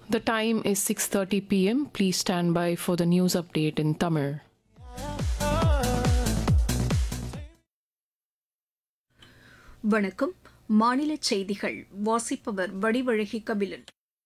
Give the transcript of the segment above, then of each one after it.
The time is 6:30 p.m. Please stand by for the news update in Tamil. வணக்கம் மாநில செய்திகள் வாசிப்பவர் வடிவழகி கபிலன்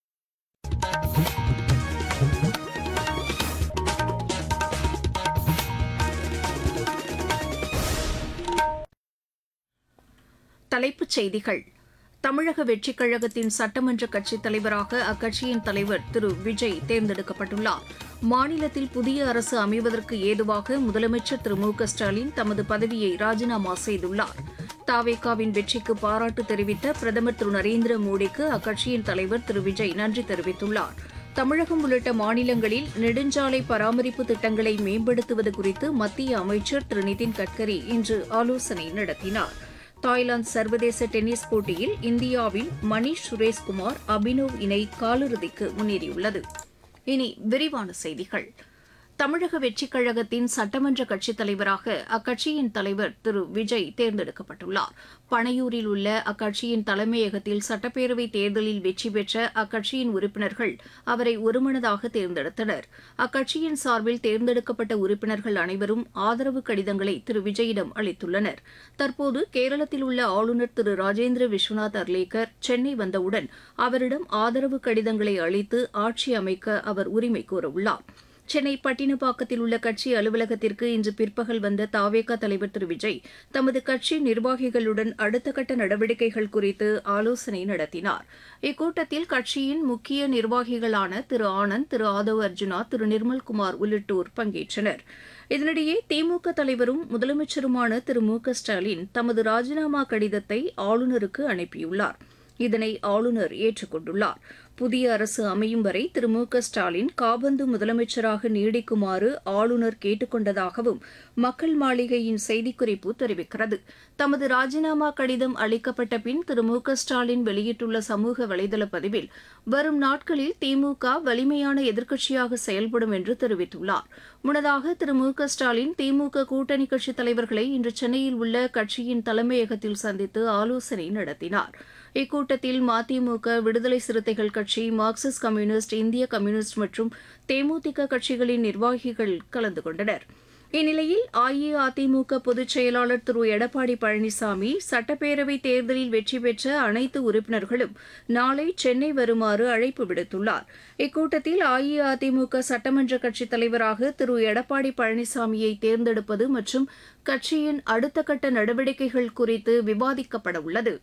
தலைப்புச் செய்திகள் தமிழக வெற்றிக் கழகத்தின் சட்டமன்ற கட்சித் தலைவராக அக்கட்சியின் தலைவர் திரு விஜய் தேர்ந்தெடுக்கப்பட்டுள்ளார் மாநிலத்தில் புதிய அரசு அமைவதற்கு ஏதுவாக முதலமைச்சர் திரு மு க ஸ்டாலின் தமது பதவியை ராஜினாமா செய்துள்ளார் தாவேகாவின் வெற்றிக்கு பாராட்டு தெரிவித்த பிரதமர் திரு நரேந்திர மோடிக்கு அக்கட்சியின் தலைவர் திரு விஜய் நன்றி தெரிவித்துள்ளார் தமிழகம் உள்ளிட்ட மாநிலங்களில் நெடுஞ்சாலை பராமரிப்பு திட்டங்களை மேம்படுத்துவது குறித்து மத்திய அமைச்சர் திரு நிதின் கட்கரி இன்று ஆலோசனை நடத்தினார் தாய்லாந்து சர்வதேச டென்னிஸ் போட்டியில் இந்தியாவின் மணீஷ் சுரேஷ்குமார் அபினவ் இணை காலிறுதிக்கு முன்னேறியுள்ளது இனி விரிவான செய்திகள் தமிழக வெற்றிக் கழகத்தின் சட்டமன்ற கட்சித் தலைவராக அக்கட்சியின் தலைவர் திரு விஜய் தேர்ந்தெடுக்கப்பட்டுள்ளார் பனையூரில் உள்ள அக்கட்சியின் தலைமையகத்தில் சட்டப்பேரவை தேர்தலில் வெற்றி பெற்ற அக்கட்சியின் உறுப்பினர்கள் அவரை ஒருமனதாக தேர்ந்தெடுத்தனர் அக்கட்சியின் சார்பில் தேர்ந்தெடுக்கப்பட்ட உறுப்பினர்கள் அனைவரும் ஆதரவு கடிதங்களை திரு விஜயிடம் அளித்துள்ளனர் தற்போது கேரளத்தில் உள்ள ஆளுநர் திரு ராஜேந்திர விஸ்வநாத் அர்லேக்கர் சென்னை வந்தவுடன் அவரிடம் ஆதரவு கடிதங்களை அளித்து ஆட்சி அமைக்க அவர் உரிமை கோரவுள்ளார் சென்னை பட்டினப்பாக்கத்தில் உள்ள கட்சி அலுவலகத்திற்கு இன்று பிற்பகல் வந்த தாவேகா தலைவர் திரு விஜய் தமது கட்சி நிர்வாகிகளுடன் அடுத்த கட்ட நடவடிக்கைகள் குறித்து ஆலோசனை நடத்தினார் இக்கூட்டத்தில் கட்சியின் முக்கிய நிர்வாகிகளான திரு ஆனந்த் திரு ஆதவ் அர்ஜுனா திரு நிர்மல்குமார் உள்ளிட்டோர் பங்கேற்றனர் இதனிடையே திமுக தலைவரும் முதலமைச்சருமான திரு மு க ஸ்டாலின் தமது ராஜினாமா கடிதத்தை ஆளுநருக்கு அனுப்பியுள்ளார் இதனை ஆளுநர் ஏற்றுக்கொண்டுள்ளார் புதிய அரசு அமையும் வரை திரு மு க ஸ்டாலின் காபந்து முதலமைச்சராக நீடிக்குமாறு ஆளுநர் கேட்டுக்கொண்டதாகவும் மக்கள் மாளிகையின் செய்திக்குறிப்பு தெரிவிக்கிறது தமது ராஜினாமா கடிதம் அளிக்கப்பட்ட பின் திரு மு க ஸ்டாலின் வெளியிட்டுள்ள சமூக வலைதள பதிவில் வரும் நாட்களில் திமுக வலிமையான எதிர்க்கட்சியாக செயல்படும் என்று தெரிவித்துள்ளார் முன்னதாக திரு மு க ஸ்டாலின் திமுக கூட்டணி கட்சித் தலைவர்களை இன்று சென்னையில் உள்ள கட்சியின் தலைமையகத்தில் சந்தித்து ஆலோசனை நடத்தினார் இக்கூட்டத்தில் மதிமுக விடுதலை சிறுத்தைகள் கட்சி மார்க்சிஸ்ட் கம்யூனிஸ்ட் இந்திய கம்யூனிஸ்ட் மற்றும் தேமுதிக கட்சிகளின் நிர்வாகிகள் கலந்து கொண்டனர் இந்நிலையில் அஇஅதிமுக பொதுச் செயலாளர் திரு எடப்பாடி பழனிசாமி சட்டப்பேரவை தேர்தலில் வெற்றி பெற்ற அனைத்து உறுப்பினர்களும் நாளை சென்னை வருமாறு அழைப்பு விடுத்துள்ளார் இக்கூட்டத்தில் அஇஅதிமுக சட்டமன்ற கட்சித் தலைவராக திரு எடப்பாடி பழனிசாமியை தேர்ந்தெடுப்பது மற்றும் கட்சியின் அடுத்த கட்ட நடவடிக்கைகள் குறித்து விவாதிக்கப்பட உள்ளது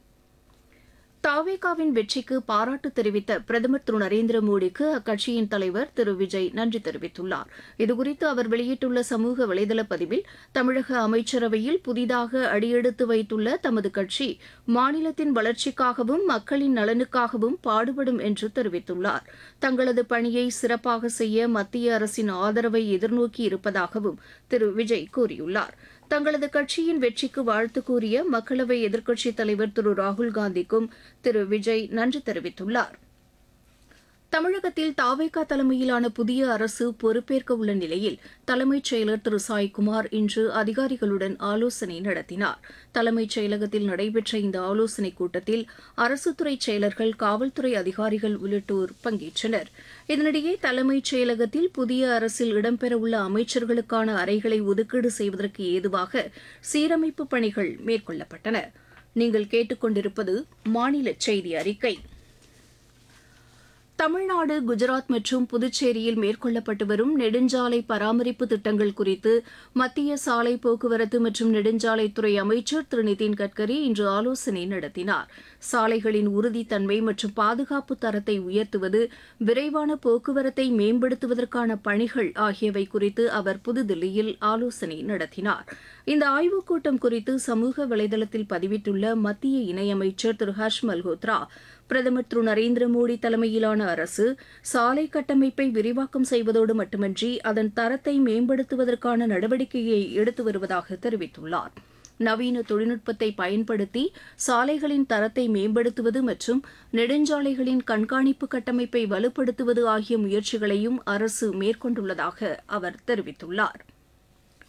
தாவேகாவின் வெற்றிக்கு பாராட்டு தெரிவித்த பிரதமர் திரு நரேந்திர மோடிக்கு அக்கட்சியின் தலைவர் திரு விஜய் நன்றி தெரிவித்துள்ளார் இதுகுறித்து அவர் வெளியிட்டுள்ள சமூக வலைதள பதிவில் தமிழக அமைச்சரவையில் புதிதாக அடியெடுத்து வைத்துள்ள தமது கட்சி மாநிலத்தின் வளர்ச்சிக்காகவும் மக்களின் நலனுக்காகவும் பாடுபடும் என்று தெரிவித்துள்ளார் தங்களது பணியை சிறப்பாக செய்ய மத்திய அரசின் ஆதரவை எதிர்நோக்கி இருப்பதாகவும் திரு விஜய் கூறியுள்ளார் தங்களது கட்சியின் வெற்றிக்கு வாழ்த்து கூறிய மக்களவை எதிர்க்கட்சித் தலைவர் திரு ராகுல் காந்திக்கும் திரு விஜய் நன்றி தெரிவித்துள்ளார் தமிழகத்தில் தாவேகா தலைமையிலான புதிய அரசு பொறுப்பேற்க உள்ள நிலையில் தலைமைச் செயலர் திரு சாய்குமார் இன்று அதிகாரிகளுடன் ஆலோசனை நடத்தினார் தலைமைச் செயலகத்தில் நடைபெற்ற இந்த ஆலோசனைக் கூட்டத்தில் அரசுத்துறை செயலர்கள் காவல்துறை அதிகாரிகள் உள்ளிட்டோர் பங்கேற்றனர் இதனிடையே தலைமைச் செயலகத்தில் புதிய அரசில் இடம்பெறவுள்ள அமைச்சர்களுக்கான அறைகளை ஒதுக்கீடு செய்வதற்கு ஏதுவாக சீரமைப்பு பணிகள் மேற்கொள்ளப்பட்டன நீங்கள் கேட்டுக்கொண்டிருப்பது மாநில செய்தி அறிக்கை தமிழ்நாடு குஜராத் மற்றும் புதுச்சேரியில் மேற்கொள்ளப்பட்டு வரும் நெடுஞ்சாலை பராமரிப்பு திட்டங்கள் குறித்து மத்திய சாலை போக்குவரத்து மற்றும் நெடுஞ்சாலைத்துறை அமைச்சர் திரு நிதின் கட்கரி இன்று ஆலோசனை நடத்தினார் சாலைகளின் உறுதித்தன்மை மற்றும் பாதுகாப்பு தரத்தை உயர்த்துவது விரைவான போக்குவரத்தை மேம்படுத்துவதற்கான பணிகள் ஆகியவை குறித்து அவர் புதுதில்லியில் ஆலோசனை நடத்தினார் இந்த ஆய்வுக் கூட்டம் குறித்து சமூக வலைதளத்தில் பதிவிட்டுள்ள மத்திய இணையமைச்சர் திரு ஹர்ஷ் மல்ஹோத்ரா பிரதமர் திரு நரேந்திர மோடி தலைமையிலான அரசு சாலை கட்டமைப்பை விரிவாக்கம் செய்வதோடு மட்டுமன்றி அதன் தரத்தை மேம்படுத்துவதற்கான நடவடிக்கையை எடுத்து வருவதாக தெரிவித்துள்ளார் நவீன தொழில்நுட்பத்தை பயன்படுத்தி சாலைகளின் தரத்தை மேம்படுத்துவது மற்றும் நெடுஞ்சாலைகளின் கண்காணிப்பு கட்டமைப்பை வலுப்படுத்துவது ஆகிய முயற்சிகளையும் அரசு மேற்கொண்டுள்ளதாக அவர் தெரிவித்துள்ளார்